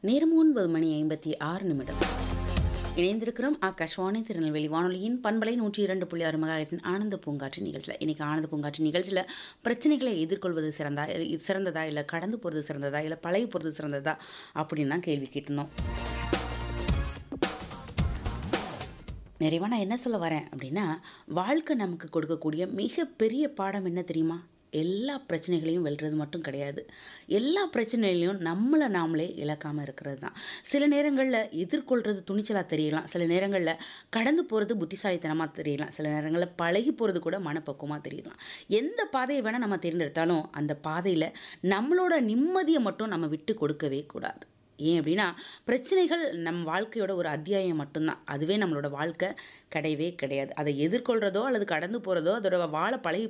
நேரம் ஒன்பது மணி ஐம்பத்தி ஆறு நிமிடம் இணைந்திருக்கிறோம் ஆகாஷ்வாணி திருநெல்வேலி வானொலியின் பண்பலை நூற்றி இரண்டு புள்ளி ஆறு மகாயிரத்தின் ஆனந்த பூங்காற்று நிகழ்ச்சியில் இன்னைக்கு ஆனந்த பூங்காற்று நிகழ்ச்சியில் பிரச்சனைகளை எதிர்கொள்வது சிறந்தா இது சிறந்ததா இல்லை கடந்து போகிறது சிறந்ததா இல்லை பழகி போகிறது சிறந்ததா அப்படின்னு தான் கேள்வி கேட்டிருந்தோம் நிறைவா நான் என்ன சொல்ல வரேன் அப்படின்னா வாழ்க்கை நமக்கு கொடுக்கக்கூடிய மிகப்பெரிய பாடம் என்ன தெரியுமா எல்லா பிரச்சனைகளையும் வெல்றது மட்டும் கிடையாது எல்லா பிரச்சனைகளையும் நம்மளை நாமளே இழக்காமல் இருக்கிறது தான் சில நேரங்களில் எதிர்கொள்கிறது துணிச்சலாக தெரியலாம் சில நேரங்களில் கடந்து போகிறது புத்திசாலித்தனமாக தெரியலாம் சில நேரங்களில் பழகி போகிறது கூட மனப்பக்குவமாக தெரியலாம் எந்த பாதையை வேணால் நம்ம தேர்ந்தெடுத்தாலும் அந்த பாதையில் நம்மளோட நிம்மதியை மட்டும் நம்ம விட்டு கொடுக்கவே கூடாது ஏன் அப்படின்னா பிரச்சனைகள் நம் வாழ்க்கையோட ஒரு அத்தியாயம் மட்டும்தான் அதுவே நம்மளோட வாழ்க்கை கிடையவே கிடையாது அதை எதிர்கொள்கிறதோ அல்லது கடந்து போகிறதோ அதோட வாழ பழகி